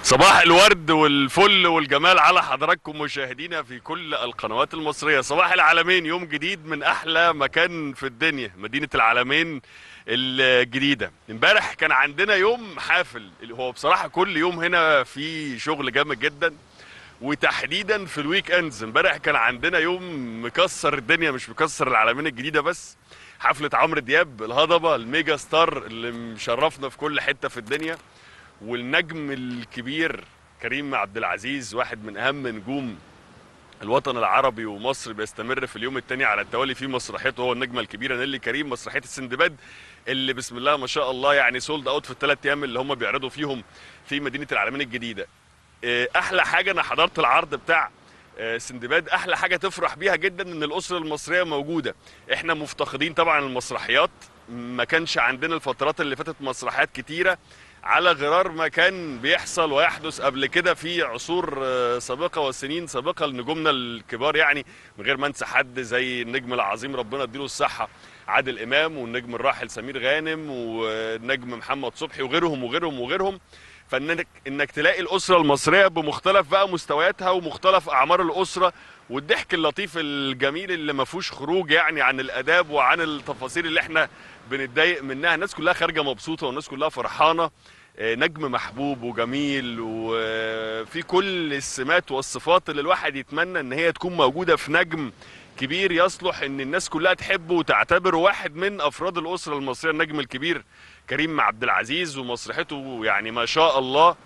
صباح الورد والفل والجمال على حضراتكم مشاهدينا في كل القنوات المصرية صباح العالمين يوم جديد من أحلى مكان في الدنيا مدينة العالمين الجديدة امبارح كان عندنا يوم حافل اللي هو بصراحة كل يوم هنا في شغل جامد جدا وتحديدا في الويك اندز امبارح كان عندنا يوم مكسر الدنيا مش مكسر العالمين الجديدة بس حفلة عمرو دياب الهضبة الميجا ستار اللي مشرفنا في كل حتة في الدنيا والنجم الكبير كريم عبد العزيز واحد من اهم نجوم الوطن العربي ومصر بيستمر في اليوم الثاني على التوالي في مسرحيته هو النجمه الكبيره نيلي كريم مسرحيه السندباد اللي بسم الله ما شاء الله يعني سولد اوت في الثلاث ايام اللي هم بيعرضوا فيهم في مدينه العالمين الجديده آه، احلى حاجه انا حضرت العرض بتاع آه، سندباد احلى حاجه تفرح بيها جدا ان الاسره المصريه موجوده احنا مفتقدين طبعا المسرحيات ما كانش عندنا الفترات اللي فاتت مسرحيات كتيره على غرار ما كان بيحصل ويحدث قبل كده في عصور آه، سابقه وسنين سابقه لنجومنا الكبار يعني من غير ما انسى حد زي النجم العظيم ربنا يديله الصحه عادل امام والنجم الراحل سمير غانم والنجم محمد صبحي وغيرهم وغيرهم وغيرهم فانك انك تلاقي الاسره المصريه بمختلف بقى مستوياتها ومختلف اعمار الاسره والضحك اللطيف الجميل اللي ما فيهوش خروج يعني عن الاداب وعن التفاصيل اللي احنا بنتضايق منها الناس كلها خارجه مبسوطه والناس كلها فرحانه آه، نجم محبوب وجميل وفي كل السمات والصفات اللي الواحد يتمنى ان هي تكون موجوده في نجم كبير يصلح ان الناس كلها تحبه وتعتبره واحد من افراد الاسره المصريه النجم الكبير كريم عبد العزيز ومسرحته يعني ما شاء الله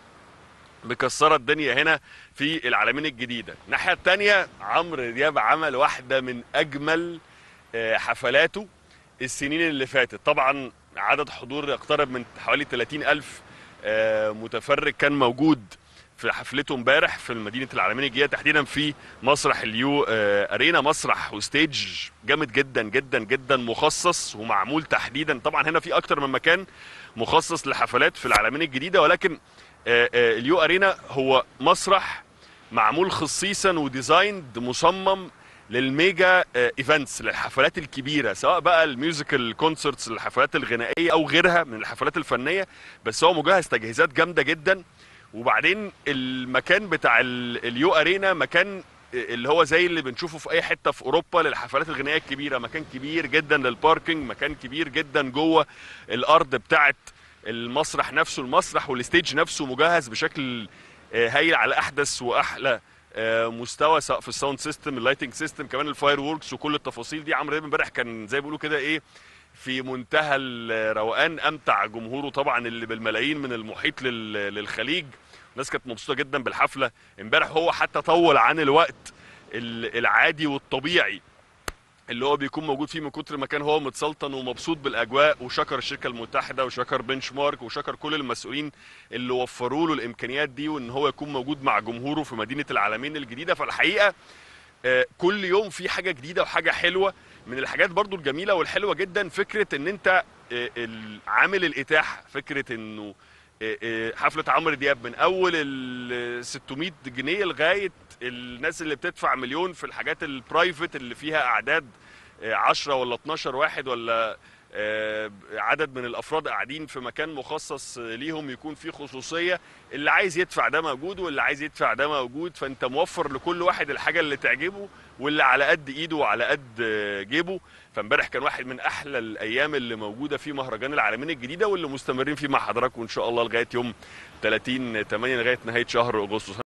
مكسره الدنيا هنا في العالمين الجديده الناحيه الثانيه عمرو دياب عمل واحده من اجمل آه، حفلاته السنين اللي فاتت طبعا عدد حضور يقترب من حوالي 30 ألف آه، متفرج كان موجود في حفلته امبارح في مدينة العالمين الجديدة تحديدا في مسرح اليو آه، أرينا مسرح وستيج جامد جدا جدا جدا مخصص ومعمول تحديدا طبعا هنا في أكتر من مكان مخصص لحفلات في العالمين الجديدة ولكن آه، آه، اليو أرينا هو مسرح معمول خصيصا وديزايند مصمم للميجا آه، ايفنتس للحفلات الكبيره سواء بقى الميوزيكال كونسرتس الحفلات الغنائيه او غيرها من الحفلات الفنيه بس هو مجهز تجهيزات جامده جدا وبعدين المكان بتاع ال- اليو ارينا مكان اللي هو زي اللي بنشوفه في اي حته في اوروبا للحفلات الغنائيه الكبيره مكان كبير جدا للباركينج مكان كبير جدا جوه الارض بتاعه المسرح نفسه المسرح والستيج نفسه مجهز بشكل آه، هايل على احدث واحلى آه، مستوى سواء في الساوند سيستم اللايتنج سيستم كمان الفاير ووركس وكل التفاصيل دي عمرو دياب امبارح كان زي ما بيقولوا كده ايه في منتهى الروقان امتع جمهوره طبعا اللي بالملايين من المحيط لل- للخليج الناس كانت مبسوطه جدا بالحفله امبارح هو حتى طول عن الوقت ال- العادي والطبيعي اللي هو بيكون موجود فيه من كتر ما كان هو متسلطن ومبسوط بالاجواء وشكر الشركه المتحده وشكر بنش مارك وشكر كل المسؤولين اللي وفروا له الامكانيات دي وان هو يكون موجود مع جمهوره في مدينه العالمين الجديده فالحقيقه آه، كل يوم في حاجه جديده وحاجه حلوه من الحاجات برضو الجميله والحلوه جدا فكره ان انت آه، ال- عامل الاتاحه فكره انه آه، آه، حفله عمرو دياب من اول ال 600 جنيه لغايه الناس اللي بتدفع مليون في الحاجات البرايفت اللي فيها اعداد آه، 10 ولا 12 واحد ولا آه، عدد من الافراد قاعدين في مكان مخصص آه، ليهم يكون فيه خصوصيه اللي عايز يدفع ده موجود واللي عايز يدفع ده موجود فانت موفر لكل واحد الحاجه اللي تعجبه واللي على قد ايده وعلى قد آه، جيبه فامبارح كان واحد من احلى الايام اللي موجوده في مهرجان العالمين الجديده واللي مستمرين فيه مع حضراتكم ان شاء الله لغايه يوم 30 8 لغايه نهايه شهر اغسطس